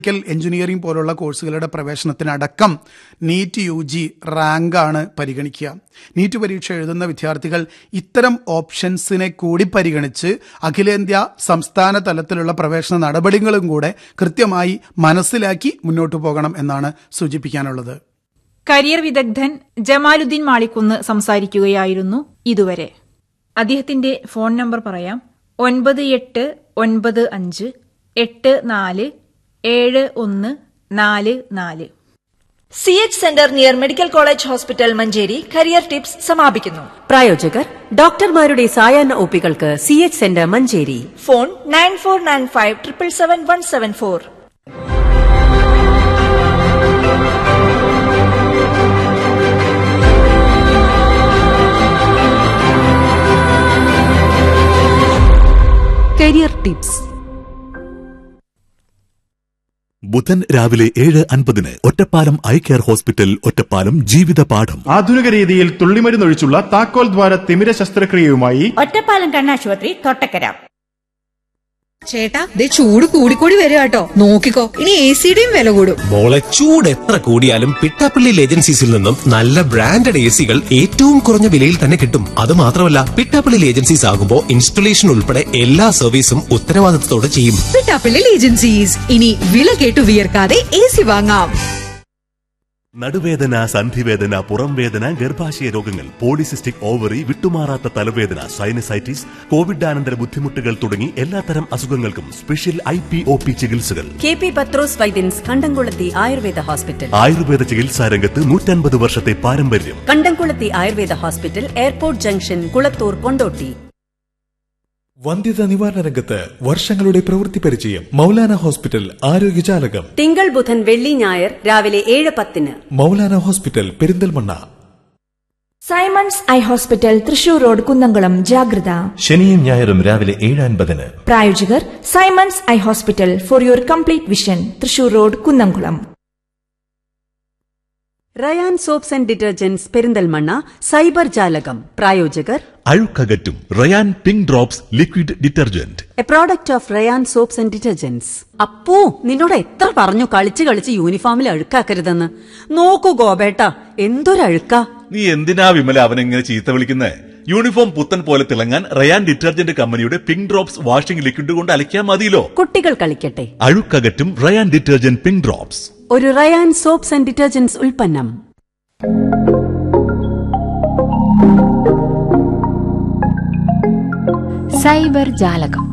medical engineering പോലുള്ള കോഴ്സുകളുടെ പ്രവേശനത്തിനടക്കം നീറ്റ് യു ജി റാങ്കാണ് പരിഗണിക്കുക നീറ്റ് പരീക്ഷ എഴുതുന്ന വിദ്യാർത്ഥികൾ ഇത്തരം ഓപ്ഷൻസിനെ കൂടി പരിഗണിച്ച് അഖിലേന്ത്യാ സംസ്ഥാന തലത്തിലുള്ള പ്രവേശന നടപടികളും കൂടെ കൃത്യമായി മനസ്സിലാക്കി മുന്നോട്ടു പോകണം എന്നാണ് സൂചിപ്പിക്കാനുള്ളത് കരിയർ വിദഗ്ധൻ ജമാലുദ്ദീൻ മാളിക്കുന്ന് സംസാരിക്കുകയായിരുന്നു ഇതുവരെ അദ്ദേഹത്തിന്റെ ഫോൺ നമ്പർ പറയാം ഒൻപത് എട്ട് ഒൻപത് അഞ്ച് എട്ട് നാല് ഏഴ് ഒന്ന് നാല് നാല് C H centre near medical college hospital Manjeri career tips സമാപിക്കുന്നു പ്രായോജകർ ഡോക്ടർമാരുടെ സായാഹ്ന ഒപ്പികൾക്ക് C H centre Manjeri phone nine four nine five triple seven one seven four career tips ബുധൻ രാവിലെ ഏഴ് അൻപതിന് Ottapalam eye care hospital Ottapalam ജീവിത പാഠം ആധുനിക രീതിയിൽ തുള്ളിമരുന്നൊഴിച്ചുള്ള താക്കോൽ ദ്വാര തിമിര ശസ്ത്രക്രിയയുമായി ഒറ്റപ്പാലം കണ്ണാശുപത്രി തൊട്ടക്കര ചേട്ടാ ദേ ചൂട് കൂടിക്കൂടി വരിക കേട്ടോ നോക്കിക്കോ ഇനി എ സിയുടെയും വില കൂടും മോളെ ചൂട് എത്ര കൂടിയാലും പിട്ടാപ്പള്ളി ഏജൻസീസിൽ നിന്നും നല്ല ബ്രാൻഡഡ് എ സികൾ ഏറ്റവും കുറഞ്ഞ വിലയിൽ തന്നെ കിട്ടും അത് മാത്രമല്ല പിട്ടാപ്പള്ളി ഏജൻസീസ് ആകുമ്പോൾ ഇൻസ്റ്റലേഷൻ ഉൾപ്പെടെ എല്ലാ സർവീസും ഉത്തരവാദിത്തത്തോടെ ചെയ്യും പിട്ടാപ്പിള്ളിൽ ഏജൻസീസ് ഇനി വില കേട്ടു വിയർക്കാതെ എ സി വാങ്ങാം നടുവേദന സന്ധിവേദന പുറം വേദന ഗർഭാശയ രോഗങ്ങൾ പോളിസിസ്റ്റിക് ഓവറി വിട്ടുമാറാത്ത തലവേദന സൈനസൈറ്റിസ് കോവിഡാനന്തര ബുദ്ധിമുട്ടുകൾ തുടങ്ങി എല്ലാത്തരം അസുഖങ്ങൾക്കും special I P O P ചികിത്സകൾ കെ പി പത്രോസ് വൈദ്യൻസ് കണ്ടംകുളത്തി ആയുർവേദ ഹോസ്പിറ്റൽ ആയുർവേദ ചികിത്സാ രംഗത്ത് നൂറ്റൻപത് വർഷത്തെ പാരമ്പര്യം Kandamkulathy Ayurveda hospital airport junction Kulathur Kondotty വന്ധ്യത നിവാരണ രംഗത്ത് വർഷങ്ങളുടെ പ്രവൃത്തി പരിചയം മൗലാന ഹോസ്പിറ്റൽ ആരോഗ്യജാലകം തിങ്കൾ ബുധൻ വെള്ളി ഞായർ രാവിലെ ഏഴ് പത്തിന് Maulana hospital Perinthalmanna Simons eye hospital Thrissur road Kunnamkulam ജാഗ്രത ശനിയും ഞായറും രാവിലെ ഏഴ് അൻപതിന് പ്രായോജകർ Simons eye hospital for your complete vision Thrissur road Kunnamkulam Rayan soaps and detergents Perinthalmanna cyber ജാലകം പ്രായോജകർ അഴുക്കകറ്റും Rayan pink drops liquid detergent a product of Rayan soaps and detergents Appu നിന്നോട് എത്ര പറഞ്ഞു കളിച്ച് കളിച്ച് യൂണിഫോമിൽ അഴുക്കാക്കരുതെന്ന് നോക്കൂ ഗോപേട്ട എന്തൊരഴുക്കാ നീ എന്തിനാ വിമല അവനെങ്ങനെ ചീത്ത വിളിക്കുന്നേ യൂണിഫോം പുത്തൻ പോലെ തിളങ്ങാൻ റയാൻ ഡിറ്റർജന്റ് കമ്പനിയുടെ പിങ്ക് ഡ്രോപ്സ് വാഷിംഗ് ലിക്വിഡ് കൊണ്ട് അലക്കിയാൽ മതിയല്ലോ കുട്ടികൾ കളിക്കട്ടെ അഴുക്കകറ്റും റയാൻ ഡിറ്റർജന്റ് പിങ്ക് ഡ്രോപ്സ് ഒരു റയാൻ സോപ്സ് ആൻഡ് ഡിറ്റർജന്റ്സ് ഉൽപ്പന്നം സൈബർ ജാലകം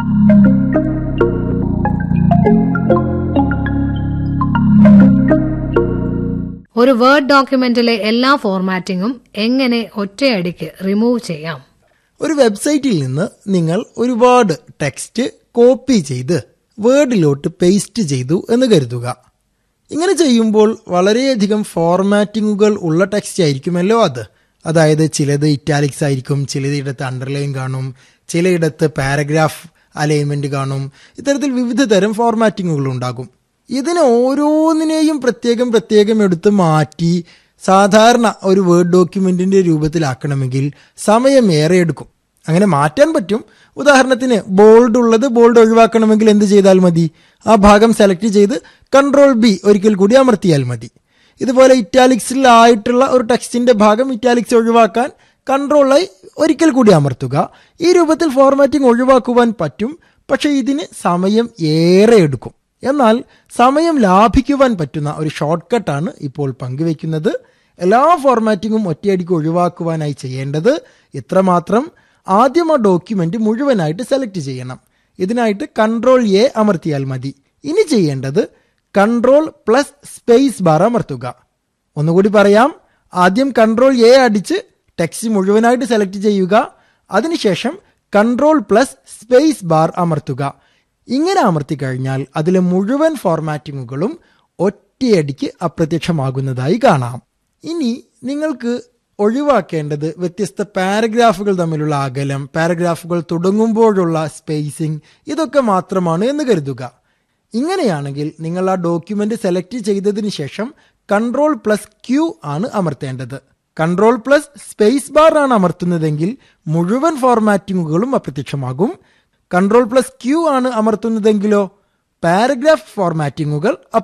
ഒരു വേർഡ് ഡോക്യുമെന്റിലെ എല്ലാ ഫോർമാറ്റിംഗും എങ്ങനെ ഒറ്റയടിക്ക് റിമൂവ് ചെയ്യാം ഒരു വെബ്സൈറ്റിൽ നിന്ന് നിങ്ങൾ ഒരുപാട് ടെക്സ്റ്റ് കോപ്പി ചെയ്ത് വേർഡിലോട്ട് പേസ്റ്റ് ചെയ്തു എന്ന് കരുതുക ഇങ്ങനെ ചെയ്യുമ്പോൾ വളരെയധികം ഫോർമാറ്റിങ്ങുകൾ ഉള്ള ടെക്സ്റ്റ് ആയിരിക്കുമല്ലോ അത് അതായത് ചിലത് ഇറ്റാലിക്സ് ആയിരിക്കും ചിലയിടത്ത് അണ്ടർലൈൻ കാണും ചിലയിടത്ത് പാരഗ്രാഫ് അലൈൻമെന്റ് കാണും ഇത്തരത്തിൽ വിവിധ തരം ഫോർമാറ്റിങ്ങുകൾ ഉണ്ടാകും ഇതിനെ ഓരോന്നിനെയും പ്രത്യേകം പ്രത്യേകം എടുത്ത് മാറ്റി സാധാരണ ഒരു വേർഡ് ഡോക്യുമെന്റിന്റെ രൂപത്തിലാക്കണമെങ്കിൽ സമയം ഏറെ എടുക്കും അങ്ങനെ മാറ്റാൻ പറ്റും ഉദാഹരണത്തിന് ബോൾഡ് ഉള്ളത് ബോൾഡ് ഒഴിവാക്കണമെങ്കിൽ എന്ത് ചെയ്താൽ മതി ആ ഭാഗം സെലക്ട് ചെയ്ത് കൺട്രോൾ ബി ഒരിക്കൽ കൂടി അമർത്തിയാൽ മതി ഇതുപോലെ ഇറ്റാലിക്സിൽ ആയിട്ടുള്ള ഒരു ടെക്സ്റ്റിന്റെ ഭാഗം ഇറ്റാലിക്സ് ഒഴിവാക്കാൻ കൺട്രോൾ ഐ ഒരിക്കൽ കൂടി അമർത്തുക ഈ രൂപത്തിൽ ഫോർമാറ്റിംഗ് ഒഴിവാക്കുവാൻ പറ്റും പക്ഷേ ഇതിന് സമയം ഏറെ എടുക്കും എന്നാൽ സമയം ലാഭിക്കുവാൻ പറ്റുന്ന ഒരു ഷോർട്ട് കട്ടാണ് ഇപ്പോൾ പങ്കുവെക്കുന്നത് എല്ലാ ഫോർമാറ്റിങ്ങും ഒറ്റയടിക്ക് ഒഴിവാക്കുവാനായി ചെയ്യേണ്ടത് ഇത്രമാത്രം ആദ്യം ആ ഡോക്യുമെന്റ് മുഴുവനായിട്ട് സെലക്ട് ചെയ്യണം ഇതിനായിട്ട് കൺട്രോൾ എ അമർത്തിയാൽ മതി ഇനി ചെയ്യേണ്ടത് കൺട്രോൾ പ്ലസ് സ്പേസ് ബാർ അമർത്തുക ഒന്നുകൂടി പറയാം ആദ്യം കൺട്രോൾ എ അടിച്ച് ടെക്സ്റ്റ് മുഴുവനായിട്ട് സെലക്ട് ചെയ്യുക അതിനുശേഷം കൺട്രോൾ പ്ലസ് സ്പേസ് ബാർ അമർത്തുക ഇങ്ങനെ അമർത്തി കഴിഞ്ഞാൽ അതിലെ മുഴുവൻ ഫോർമാറ്റിങ്ങുകളും ഒറ്റയടിക്ക് അപ്രത്യക്ഷമാകുന്നതായി കാണാം ഇനി നിങ്ങൾക്ക് ഒഴിവാക്കേണ്ടത് വ്യത്യസ്ത പാരഗ്രാഫുകൾ തമ്മിലുള്ള അകലം പാരഗ്രാഫുകൾ തുടങ്ങുമ്പോഴുള്ള സ്പേസിംഗ് ഇതൊക്കെ മാത്രമാണ് എന്ന് കരുതുക ഇങ്ങനെയാണെങ്കിൽ നിങ്ങൾ ആ ഡോക്യുമെന്റ് സെലക്ട് ചെയ്തതിന് ശേഷം കൺട്രോൾ പ്ലസ് ക്യൂ ആണ് അമർത്തേണ്ടത് കൺട്രോൾ പ്ലസ് സ്പേസ് ബാർ ആണ് അമർത്തുന്നതെങ്കിൽ മുഴുവൻ ഫോർമാറ്റിങ്ങുകളും അപ്രത്യക്ഷമാകും കൺട്രോൾ പ്ലസ് ക്യൂ ആണ് അമർത്തുന്നതെങ്കിലോ പാരഗ്രാഫ് ഫോർമാറ്റിങ്ങുകൾ